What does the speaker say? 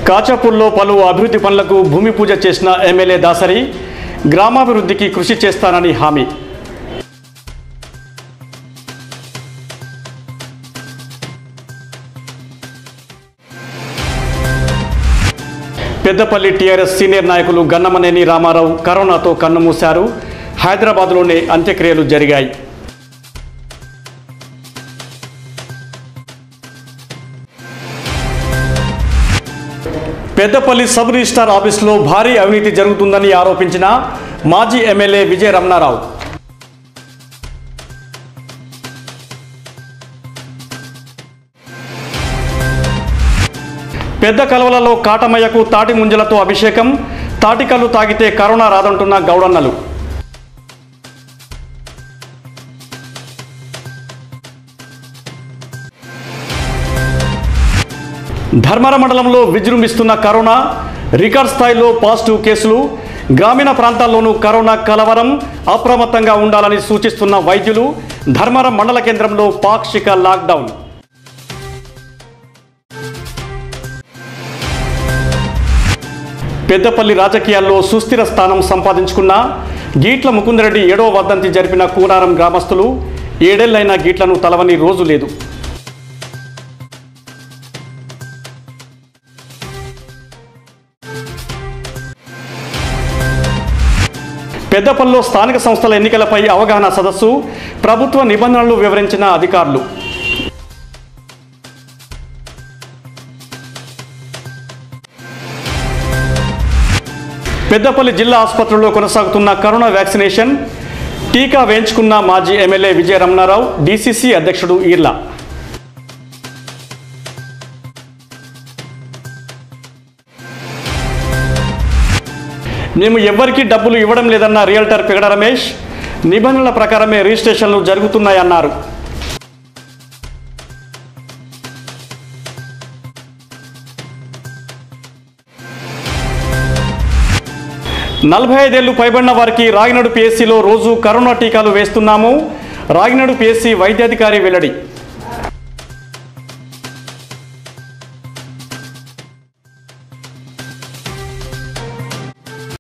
కాచాపూర్లో పలు అభివృద్ధి పనులకు భూమి పూజ చేసిన ఎమ్మెల్యే దాసరి గ్రామాభివృద్ధికి కృషి చేస్తానని హామీ పెద్దపల్లి టీఆర్ఎస్ సీనియర్ నాయకులు గన్నమనేని రామారావు కరోనాతో కన్నుమూశారు హైదరాబాద్లోనే అంత్యక్రియలు జరిగాయి పెద్దపల్లి సబ్ రిజిస్టార్ ఆఫీసులో భారీ అవినీతి జరుగుతుందని ఆరోపించిన మాజీ ఎమ్మెల్యే విజయ రమణారావు పెద్ద కలవలలో కాటమయ్యకు తాటి ముంజలతో అభిషేకం తాటికల్లు తాగితే కరోనా రాదంటున్న గౌడన్నలు ధర్మర మండలంలో విజృంభిస్తున్న కరోనా రికార్డ్ స్థాయిలో పాజిటివ్ కేసులు గ్రామీణ ప్రాంతాల్లోనూ కరోనా కలవరం అప్రమత్తంగా ఉండాలని సూచిస్తున్న వైద్యులు ధర్మరం మండల కేంద్రంలో పాక్షిక లాక్డౌన్ పెద్దపల్లి రాజకీయాల్లో సుస్థిర స్థానం సంపాదించుకున్న గీట్ల ముకుందరెడ్డి ఏడవ వర్ధంతి జరిపిన కూనారం గ్రామస్తులు ఏడేళ్లైన గీట్లను తలవని రోజు లేదు పెద్దపల్లిలో స్థానిక సంస్థల ఎన్నికలపై అవగాహన సదస్సు ప్రభుత్వ నిబంధనలు వివరించిన అధికారులు పెద్దపల్లి జిల్లా ఆసుపత్రిలో కొనసాగుతున్న కరోనా వ్యాక్సినేషన్ టీకా వేయించుకున్న మాజీ ఎమ్మెల్యే విజయ రమణారావు డీసీసీ అధ్యక్షుడు ఈర్లా మేము ఎవ్వరికీ డబ్బులు ఇవ్వడం లేదన్న రియల్టర్ పెగడ రమేష్ నిబంధనల ప్రకారమే రిజిస్ట్రేషన్లు జరుగుతున్నాయన్నారు నలభై ఐదేళ్లు పైబడిన వారికి రాగినాడు పిఎస్సిలో రోజు కరోనా టీకాలు వేస్తున్నాము రాగినాడు పిఎస్సి వైద్యాధికారి వెల్లడి